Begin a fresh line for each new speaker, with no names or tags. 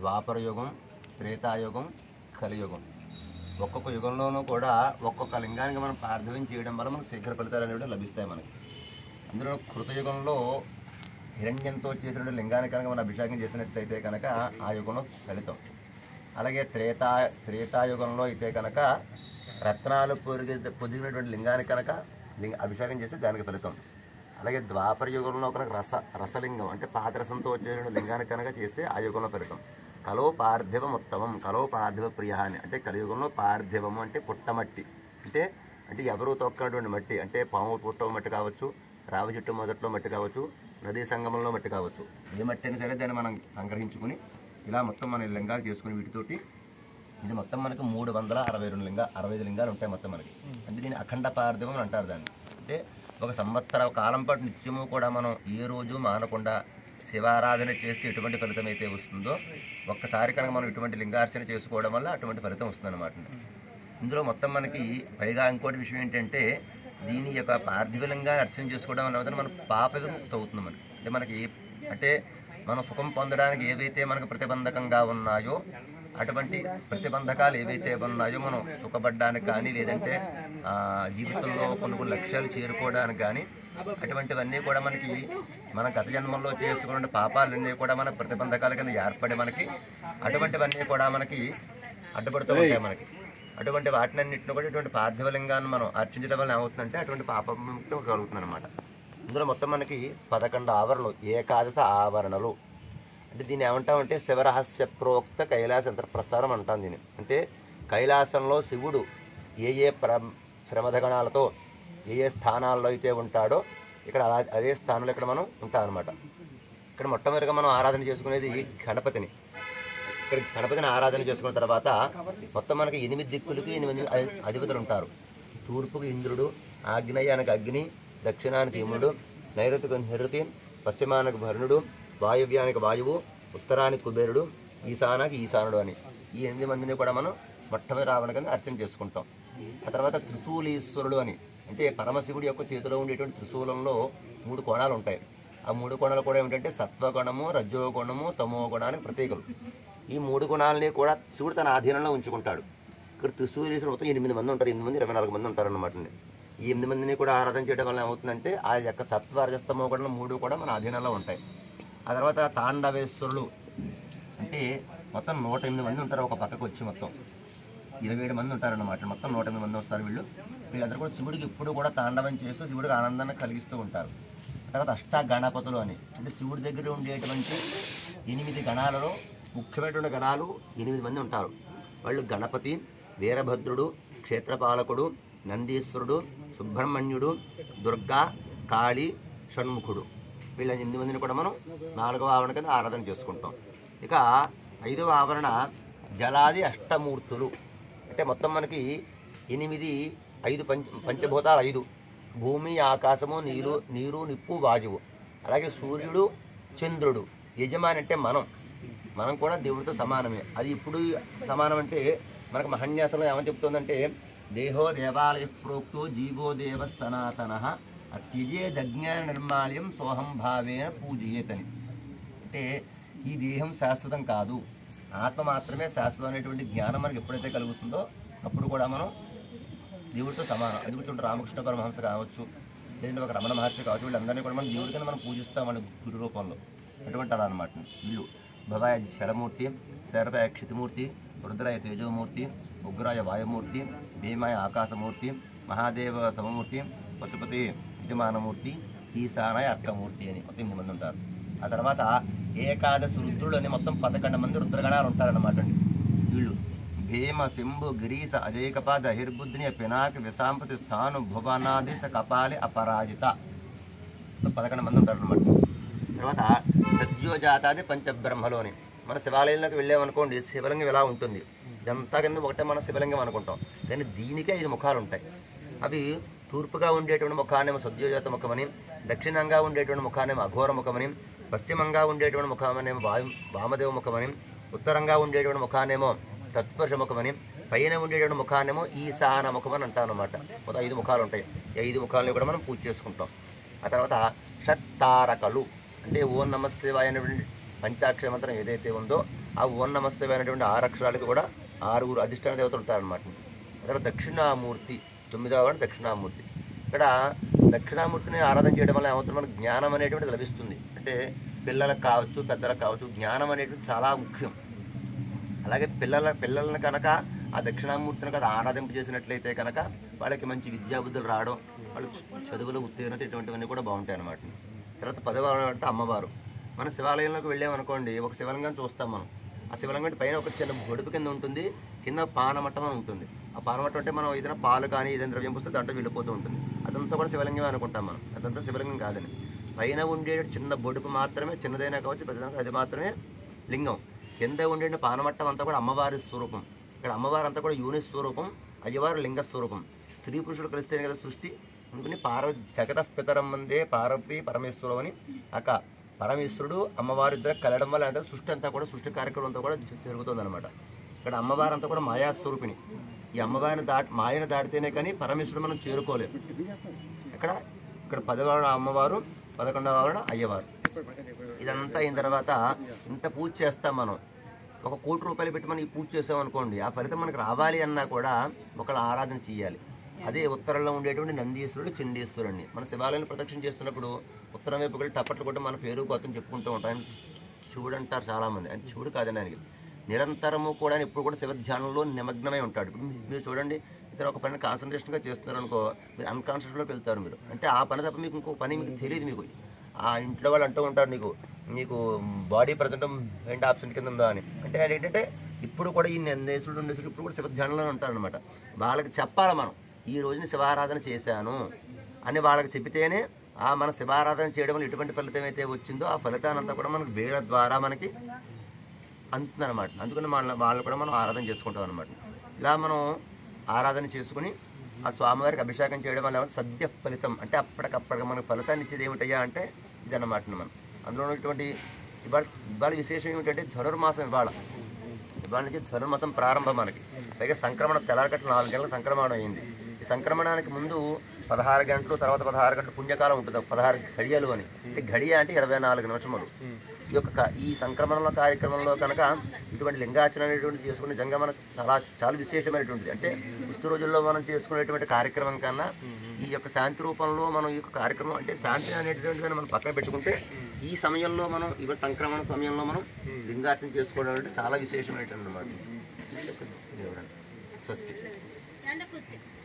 ద్వాపర యుగం త్రేతాయుగం కలియుగం ఒక్కొక్క యుగంలోనూ కూడా ఒక్కొక్క లింగానికి మనం ప్రార్థన చేయడం వల్ల మనకు శీఘ్ర ఫలితాలు అనేవి లభిస్తాయి మనకి అందులో కృతయుగంలో హిరణ్యంతో చేసిన లింగానికి కనుక మనం అభిషేకం చేసినట్లయితే కనుక ఆ యుగంలో ఫలితం అలాగే త్రేతా త్రేతాయుగంలో అయితే కనుక రత్నాలు పొరిగి పొదిగినటువంటి లింగానికి కనుక లింగ అభిషేకం చేస్తే దానికి ఫలితం అలాగే ద్వాపర యుగంలో కనుక రస రసలింగం అంటే పాదరసంతో వచ్చే లింగానికి కనుక చేస్తే ఆ యుగంలో ఫలితం కలో పార్థివం ఉత్తమం కలో పార్థివ ప్రియ అని అంటే కలియుగంలో పార్థివము అంటే పుట్టమట్టి అంటే అంటే ఎవరు తొక్కనటువంటి మట్టి అంటే పాము పుట్ట మట్టి కావచ్చు రావి చెట్టు మొదట్లో మట్టి కావచ్చు నదీ సంగమంలో మట్టి కావచ్చు ఏ మట్టి అయినా సరే దాన్ని మనం సంగ్రహించుకుని ఇలా మొత్తం మన లింగాలు చేసుకుని వీటితోటి ఇది మొత్తం మనకు మూడు వందల అరవై రెండు లింగా అరవై ఐదు లింగాలు ఉంటాయి మొత్తం మనకి అంటే దీన్ని అఖండ పార్థివం అని అంటారు దాన్ని అంటే ఒక సంవత్సర కాలం పాటు నిత్యము కూడా మనం ఏ రోజు మానకుండా శివారాధన చేస్తే ఎటువంటి ఫలితం అయితే వస్తుందో ఒక్కసారి కనుక మనం ఇటువంటి లింగార్చన చేసుకోవడం వల్ల అటువంటి ఫలితం వస్తుంది ఇందులో మొత్తం మనకి పైగా ఇంకోటి విషయం ఏంటంటే దీని యొక్క పార్థివలింగాన్ని అర్చన చేసుకోవడం వల్ల మన పాప విముక్తి అవుతుంది మనకి అంటే మనకి ఏ- అంటే మనం సుఖం పొందడానికి ఏవైతే మనకు ప్రతిబంధకంగా ఉన్నాయో అటువంటి ప్రతిబంధకాలు ఏవైతే ఉన్నాయో మనం సుఖపడడానికి కానీ లేదంటే ఆ, జీవితంలో కొన్ని కొన్ని లక్ష్యాలు చేరుకోవడానికి కానీ అటువంటివన్నీ కూడా మనకి మన గత జన్మల్లో చేసుకున్న పాపాలన్నీ కూడా మన ప్రతిబంధకాల కింద ఏర్పడి మనకి అటువంటివన్నీ కూడా మనకి అడ్డుపడుతూ ఉంటాయి మనకి అటువంటి వాటినన్నింటిని కూడా ఇటువంటి పార్థివలింగాన్ని మనం అర్చించడం వల్ల ఏమవుతుందంటే అటువంటి పాపముక్తి కలుగుతుంది అనమాట ఇందులో మొత్తం మనకి పదకొండు ఆవరణలు ఏకాదశ ఆవరణలు అంటే దీన్ని ఏమంటామంటే శివరహస్య ప్రోక్త కైలాస ప్రస్థానం అంటాం దీన్ని అంటే కైలాసంలో శివుడు ఏ ఏ ప్ర శ్రమధగణాలతో ఏ ఏ స్థానాల్లో అయితే ఉంటాడో ఇక్కడ అలా- అదే స్థానంలో ఇక్కడ మనం ఉంటాం అనమాట ఇక్కడ మొట్టమొదటిగా మనం ఆరాధన చేసుకునేది గణపతిని ఇక్కడ గణపతిని ఆరాధన చేసుకున్న తర్వాత మొత్తం మనకి ఎనిమిది దిక్కులకి ఎనిమిది అధి- అధిపతులు ఉంటారు తూర్పుకు ఇంద్రుడు ఆగ్నేయానికి అగ్ని దక్షిణానికి యముడు నైరుతికి నిరుతి పశ్చిమానికి భరణుడు వాయువ్యానికి వాయువు ఉత్తరానికి కుబేరుడు ఈశానానికి ఈశానుడు అని ఈ ఎనిమిది మందిని కూడా మనం మొట్టమొదటి రావణ కింద అర్చన చేసుకుంటాం ఆ తర్వాత త్రిశూలీశ్వరుడు అని అంటే పరమశివుడి యొక్క చేతిలో ఉండేటువంటి త్రిశూలంలో మూడు కోణాలు ఉంటాయి ఆ మూడు గుణాలు కూడా ఏమిటంటే సత్వగుణము రజోగుణము తమో గుణానికి ప్రతీకలు ఈ మూడు గుణాలని కూడా శివుడు తన ఆధీనంలో ఉంచుకుంటాడు ఇక్కడ త్రిశూలీశ్వరుడు మొత్తం ఎనిమిది మంది ఉంటారు ఎనిమిది మంది ఇరవై నాలుగు మంది ఉంటారు అనమాట ఈ ఎనిమిది మందిని కూడా ఆరాధన చేయడం వల్ల ఏమవుతుందంటే ఆ యొక్క సత్వ రజస్తమో గుణాలు మూడు కూడా మన ఆధీనంలో ఉంటాయి ఆ తర్వాత తాండవేశ్వరులు అంటే మొత్తం నూట ఎనిమిది మంది ఉంటారు ఒక పక్కకు వచ్చి మొత్తం ఇరవై ఏడు మంది ఉంటారన్నమాట మొత్తం నూట ఎనిమిది మంది వస్తారు వీళ్ళు వీళ్ళందరూ కూడా శివుడికి ఎప్పుడు కూడా తాండవం చేస్తూ శివుడికి ఆనందాన్ని కలిగిస్తూ ఉంటారు తర్వాత అష్ట గణపతులు అని అంటే శివుడి దగ్గర ఉండేటువంటి ఎనిమిది గణాలలో ముఖ్యమైనటువంటి గణాలు ఎనిమిది మంది ఉంటారు వాళ్ళు గణపతి వీరభద్రుడు క్షేత్రపాలకుడు నందీశ్వరుడు సుబ్రహ్మణ్యుడు దుర్గా కాళీ షణ్ముఖుడు వీళ్ళ ఎనిమిది మందిని కూడా మనం నాలుగవ ఆవరణ కింద ఆరాధన చేసుకుంటాం ఇక ఐదవ ఆవరణ జలాది అష్టమూర్తులు అంటే మొత్తం మనకి ఎనిమిది ఐదు పంచ పంచభూతాలు ఐదు భూమి ఆకాశము నీరు నీరు నిప్పు వాయువు అలాగే సూర్యుడు చంద్రుడు యజమాని అంటే మనం మనం కూడా దేవుడితో సమానమే అది ఇప్పుడు సమానం అంటే మనకు మహన్యాసంలో ఏమని చెప్తుందంటే దేహో దేవాలయ ప్రోక్తో జీవో దేవ సనాతన అత్యజే దజ్ఞాన నిర్మాల్యం సోహం భావేన పూజయేతని అంటే ఈ దేహం శాశ్వతం కాదు ఆత్మ మాత్రమే శాశ్వతం అనేటువంటి జ్ఞానం మనకి ఎప్పుడైతే కలుగుతుందో అప్పుడు కూడా మనం దేవుడితో సమానం అది కూర్చుంటే రామకృష్ణ పరమహంస కావచ్చు లేదంటే ఒక రమణ మహర్షి కావచ్చు వీళ్ళందరినీ కూడా మనం దేవుడి కింద మనం పూజిస్తాం మన గురు రూపంలో అటువంటి అలా అనమాట వీళ్ళు భవాయ శరమూర్తి శరభాయ క్షితిమూర్తి రుద్రాయ తేజోమూర్తి ఉగ్రాయ వాయుమూర్తి భీమాయ ఆకాశమూర్తి మహాదేవ సమమూర్తి పశుపతి యజమానమూర్తి ఈశానాయ అర్కమూర్తి అని మొత్తం ఎనిమిది మంది ఉంటారు ఆ తర్వాత ఏకాదశి రుద్రుడు అని మొత్తం పదకొండు మంది రుద్రగణాలు ఉంటారన్నమాట అండి వీళ్ళు భీమ శంభు గిరీశ అజేకపాద హిర్బుద్ధిని పినాక విశాంపతి స్థాను భువనాదిశ కపాలి అపరాజిత మొత్తం పదకొండు మంది ఉంటారు అనమాట తర్వాత సద్యోజాతాది పంచబ్రహ్మలోని మన శివాలయంలోకి వెళ్ళామనుకోండి శివలింగం ఇలా ఉంటుంది ఇదంతా కింద ఒకటే మన శివలింగం అనుకుంటాం కానీ దీనికే ఐదు ముఖాలు ఉంటాయి అవి తూర్పుగా ఉండేటువంటి ముఖానేమో సద్యోజాత ముఖమని దక్షిణంగా ఉండేటువంటి ముఖానేమో అఘోర ముఖమని పశ్చిమంగా ఉండేటువంటి ముఖమనేమో వాయు వామదేవ ముఖమని ఉత్తరంగా ఉండేటువంటి ముఖానేమో తత్పురుష ముఖమని పైన ఉండేటువంటి ముఖానేమో ఈశాన ముఖం అని అంటాం అనమాట మొత్తం ఐదు ముఖాలు ఉంటాయి ఈ ఐదు ముఖాలను కూడా మనం పూజ చేసుకుంటాం ఆ తర్వాత షట్తారకలు అంటే ఓం నమ శివాయ అనేటువంటి పంచాక్షర మంత్రం ఏదైతే ఉందో ఆ ఓం నమస్తే అనేటువంటి ఆరు అక్షరాలకి కూడా ఆరుగురు అధిష్టాన దేవతలు ఉంటారనమాట అక్కడ దక్షిణామూర్తి తొమ్మిదవ వాడు దక్షిణామూర్తి ఇక్కడ దక్షిణామూర్తిని ఆరాధన చేయడం వల్ల ఏమవుతుంది మనకు జ్ఞానం అనేటువంటిది లభిస్తుంది అంటే పిల్లలకు కావచ్చు పెద్దలకు కావచ్చు జ్ఞానం అనేటువంటిది చాలా ముఖ్యం అలాగే పిల్లల పిల్లలను కనుక ఆ దక్షిణామూర్తిని కదా ఆరాధింప చేసినట్లయితే కనుక వాళ్ళకి మంచి విద్యాబుద్ధులు రావడం వాళ్ళు చదువులో ఉత్తీర్ణత ఇటువంటివన్నీ కూడా బాగుంటాయి అన్నమాట తర్వాత పదవ అంటే అమ్మవారు మన శివాలయంలోకి వెళ్ళామనుకోండి ఒక శివలింగం చూస్తాం మనం ఆ శివలింగం పైన ఒక చిన్న గొడుపు కింద ఉంటుంది కింద పానమట్టం అని ఉంటుంది ఆ పానమట్టం అంటే మనం ఏదైనా పాలు కానీ ఏదైనా ద్రవ్యం పుస్తే దాంట్లో వెళ్ళిపోతూ ఉంటుంది అదంతా కూడా శివలింగం అనుకుంటాం మనం అదంతా శివలింగం కాదని పైన ఉండే చిన్న బొడుపు మాత్రమే చిన్నదైనా కావచ్చు పెద్దదైనా అది మాత్రమే లింగం కింద ఉండే పానమట్టం అంతా కూడా అమ్మవారి స్వరూపం ఇక్కడ అమ్మవారు అంతా కూడా యూని స్వరూపం అయ్యవారు లింగ స్వరూపం స్త్రీ పురుషుడు కలిస్తేనే కదా సృష్టి అందుకని పార్వతి జగత పితరం మందే పార్వతి పరమేశ్వరం అని అక్క పరమేశ్వరుడు అమ్మవారి ఇద్దరు కలవడం వల్ల అంటే సృష్టి అంతా కూడా సృష్టి కార్యక్రమం అంతా కూడా జరుగుతుంది అనమాట ఇక్కడ అమ్మవారు అంతా కూడా మాయా స్వరూపిణి ఈ అమ్మవారిని దాటి మాయను దాటితేనే కానీ పరమేశ్వరుడు మనం చేరుకోలేము ఇక్కడ ఇక్కడ పదవ అమ్మవారు పదకొండవ ఆవిడ అయ్యవారు ఇదంతా అయిన తర్వాత ఇంత పూజ చేస్తాం మనం ఒక కోటి రూపాయలు పెట్టి మనం ఈ పూజ చేసాం అనుకోండి ఆ ఫలితం మనకు రావాలి అన్నా కూడా ఒకళ్ళ ఆరాధన చేయాలి అదే ఉత్తరంలో ఉండేటువంటి నందీశ్వరుడు చండీశ్వరుడిని మన శివాలయాన్ని ప్రదక్షిణ చేస్తున్నప్పుడు ఉత్తరం వైపు వెళ్ళి టప్పట్లు కొట్టి మన పేరు గొత్తం చెప్పుకుంటూ ఉంటాం ఆయన శివుడు అంటారు చాలామంది ఆయన శివుడు కాదండి ఆయనకి నిరంతరము కూడా ఆయన ఇప్పుడు కూడా శివ ధ్యానంలో నిమగ్నమై ఉంటాడు ఇప్పుడు మీరు చూడండి ఇతర ఒక పని కాన్సన్ట్రేషన్గా చేస్తున్నారు అనుకో మీరు అన్కాన్షియస్లోకి వెళ్తారు మీరు అంటే ఆ పని తప్ప మీకు ఇంకో పని మీకు తెలియదు మీకు ఆ ఇంట్లో వాళ్ళు అంటూ ఉంటారు నీకు నీకు బాడీ ప్రజెంట్ మైండ్ ఆబ్సెంట్ కింద ఉందా అని అంటే ఆయన ఏంటంటే ఇప్పుడు కూడా ఈ నందేశుడు ఉండేసుడు ఇప్పుడు కూడా శివ ధ్యానంలో ఉంటారనమాట వాళ్ళకి చెప్పాలి మనం ఈ రోజుని శివారాధన చేశాను అని వాళ్ళకి చెబితేనే ఆ మన శివారాధన చేయడం వల్ల ఎటువంటి ఫలితం అయితే వచ్చిందో ఆ ఫలితాన్ని అంతా కూడా మనకు వీళ్ళ ద్వారా మనకి అందుతుంది అనమాట అందుకని వాళ్ళ వాళ్ళు కూడా మనం ఆరాధన చేసుకుంటాం అనమాట ఇలా మనం ఆరాధన చేసుకుని ఆ స్వామివారికి అభిషేకం చేయడం వల్ల ఏమంటే సద్య ఫలితం అంటే అప్పటికప్పటికి మనకు ఫలితాన్ని ఇచ్చేది ఏమిటయ్యా అంటే ఇదన్నమాట మనం అందులో ఉన్నటువంటి ఇవాళ ఇవాళ విశేషం ఏమిటంటే ధనుర్మాసం ఇవాళ ఇవాళ నుంచి ధనుర్మాసం ప్రారంభం మనకి పైగా సంక్రమణ తెల్లారకట్ల నాలుగు గంటల సంక్రమణం అయింది ఈ సంక్రమణానికి ముందు పదహారు గంటలు తర్వాత పదహారు గంటలు పుణ్యకాలం ఉంటుంది పదహారు గడియలు అని అంటే గడియ అంటే ఇరవై నాలుగు నిమిషములు ఈ యొక్క క- ఈ సంక్రమణ కార్యక్రమంలో కనుక ఇటువంటి లింగాచరణ అనేటువంటి చేసుకుని నిజంగా మనకు చాలా చాలా విశేషమైనటువంటిది అంటే గుర్తు రోజుల్లో మనం చేసుకునేటువంటి కార్యక్రమం కన్నా ఈ యొక్క శాంతి రూపంలో మనం ఈ యొక్క కార్యక్రమం అంటే శాంతి అనేటువంటిది మనం పక్కన పెట్టుకుంటే ఈ సమయంలో మనం ఇవ సంక్రమణ సమయంలో మనం లింగాచరణ చేసుకోవడం అంటే చాలా విశేషమైనటువంటి అనమాట స్వస్తి